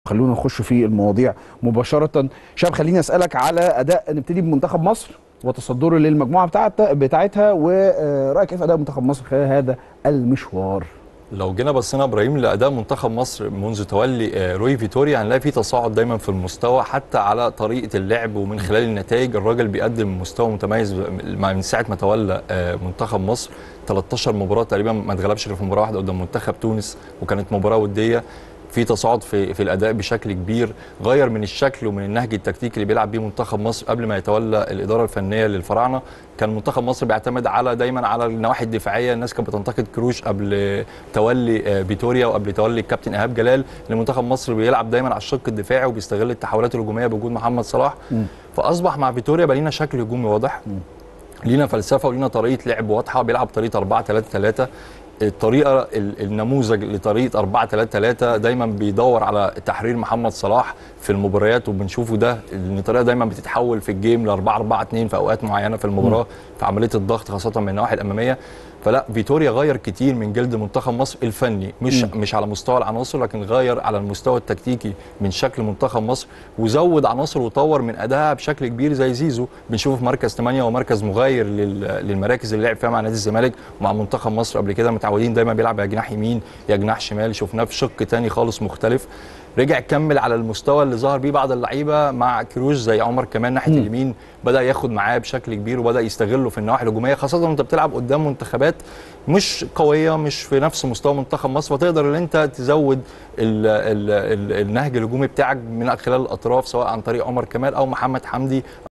خلونا نخش في المواضيع مباشره شاب خليني اسالك على اداء نبتدي بمنتخب مصر وتصدره للمجموعه بتاعت بتاعتها ورايك ايه في اداء منتخب مصر خلال هذا المشوار لو جينا بصينا ابراهيم لاداء منتخب مصر منذ تولي آه، روي فيتوريا هنلاقي في تصاعد دايما في المستوى حتى على طريقه اللعب ومن خلال النتائج الراجل بيقدم مستوى متميز من ساعه ما تولى آه، منتخب مصر 13 مباراه تقريبا ما اتغلبش غير في مباراه واحده قدام منتخب تونس وكانت مباراه وديه في تصاعد في في الاداء بشكل كبير غير من الشكل ومن النهج التكتيكي اللي بيلعب بيه منتخب مصر قبل ما يتولى الاداره الفنيه للفراعنه كان منتخب مصر بيعتمد على دايما على النواحي الدفاعيه الناس كانت بتنتقد كروش قبل تولي آه، فيتوريا وقبل تولي الكابتن ايهاب جلال ان منتخب مصر بيلعب دايما على الشق الدفاعي وبيستغل التحولات الهجوميه بوجود محمد صلاح فاصبح مع فيتوريا بقى لينا شكل هجومي واضح لينا فلسفه ولينا طريقه لعب واضحه بيلعب طريقه 4 3 3 الطريقه ال- النموذج لطريقه 4 3 3 دايما بيدور على تحرير محمد صلاح في المباريات وبنشوفه ده ان الطريقه دايما بتتحول في الجيم ل 4 4 2 في اوقات معينه في المباراه في عمليه الضغط خاصه من النواحي الاماميه فلا فيتوريا غير كتير من جلد منتخب مصر الفني مش مم. مش على مستوى العناصر لكن غير على المستوى التكتيكي من شكل منتخب مصر وزود عناصر وطور من ادائها بشكل كبير زي زيزو بنشوفه في مركز 8 ومركز مغاير لل- للمراكز اللي لعب فيها مع نادي الزمالك ومع منتخب مصر قبل كده متعودين دايما بيلعب يا جناح يمين يا جناح شمال شفناه في شق تاني خالص مختلف رجع كمل على المستوى اللي ظهر بيه بعض اللعيبه مع كروش زي عمر كمان ناحيه مم. اليمين بدا ياخد معاه بشكل كبير وبدا يستغله في النواحي الهجوميه خاصه وانت بتلعب قدام منتخبات مش قويه مش في نفس مستوى منتخب مصر فتقدر ان انت تزود ال ال ال النهج الهجومي بتاعك من خلال الاطراف سواء عن طريق عمر كمال او محمد حمدي